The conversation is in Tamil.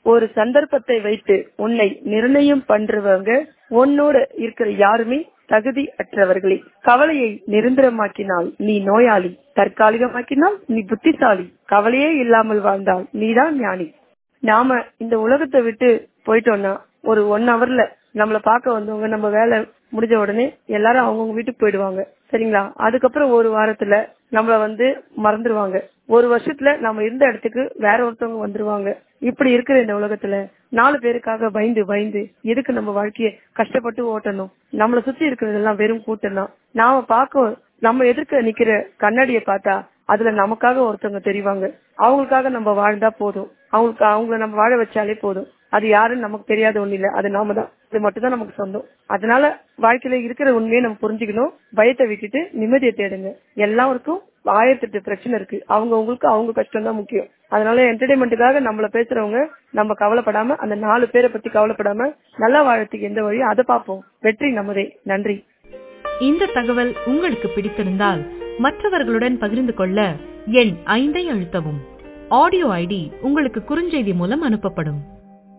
ஒரு சந்தர்ப்பத்தை வைத்து உன்னை நிர்ணயம் பண்றவங்க உன்னோட இருக்கிற யாருமே தகுதி அற்றவர்களே கவலையை நிரந்தரமாக்கினால் நீ நோயாளி தற்காலிகமாக்கினால் நீ புத்திசாலி கவலையே இல்லாமல் வாழ்ந்தால் நீதான் ஞானி நாம இந்த உலகத்தை விட்டு போயிட்டோம்னா ஒரு ஒன் ஹவர்ல நம்மள பார்க்க வந்தவங்க நம்ம வேலை முடிஞ்ச உடனே எல்லாரும் அவங்கவுங்க வீட்டுக்கு போயிடுவாங்க சரிங்களா அதுக்கப்புறம் ஒரு வாரத்துல நம்மள வந்து மறந்துடுவாங்க ஒரு வருஷத்துல நம்ம இருந்த இடத்துக்கு வேற ஒருத்தவங்க வந்துருவாங்க இப்படி இருக்கிற இந்த உலகத்துல நாலு பேருக்காக பயந்து பயந்து எதுக்கு நம்ம வாழ்க்கைய கஷ்டப்பட்டு ஓட்டணும் நம்மள சுத்தி இருக்கிறதெல்லாம் வெறும் கூட்டம் தான் நாம பார்க்க நம்ம எதிர்க்க நிக்கிற கண்ணாடிய பார்த்தா அதுல நமக்காக ஒருத்தவங்க தெரிவாங்க அவங்களுக்காக நம்ம வாழ்ந்தா போதும் அவங்களுக்கு அவங்கள நம்ம வாழ வச்சாலே போதும் அது யாருன்னு நமக்கு தெரியாத ஒண்ணு இல்ல அது நாம தான் இது மட்டும் தான் நமக்கு சொந்தம் அதனால வாழ்க்கையில இருக்கிற உண்மையை நம்ம புரிஞ்சுக்கணும் பயத்தை விட்டுட்டு நிம்மதியை தேடுங்க எல்லாருக்கும் ஆயிரத்தி எட்டு பிரச்சனை இருக்கு அவங்க உங்களுக்கு அவங்க கஷ்டம் தான் முக்கியம் அதனால என்டர்டைன்மெண்ட்டுக்காக நம்மள பேசுறவங்க நம்ம கவலைப்படாம அந்த நாலு பேரை பத்தி கவலைப்படாம நல்லா வாழறதுக்கு எந்த வழி அதை பார்ப்போம் வெற்றி நமதே நன்றி இந்த தகவல் உங்களுக்கு பிடித்திருந்தால் மற்றவர்களுடன் பகிர்ந்து கொள்ள எண் ஐந்தை அழுத்தவும் ஆடியோ ஐடி உங்களுக்கு குறுஞ்செய்தி மூலம் அனுப்பப்படும்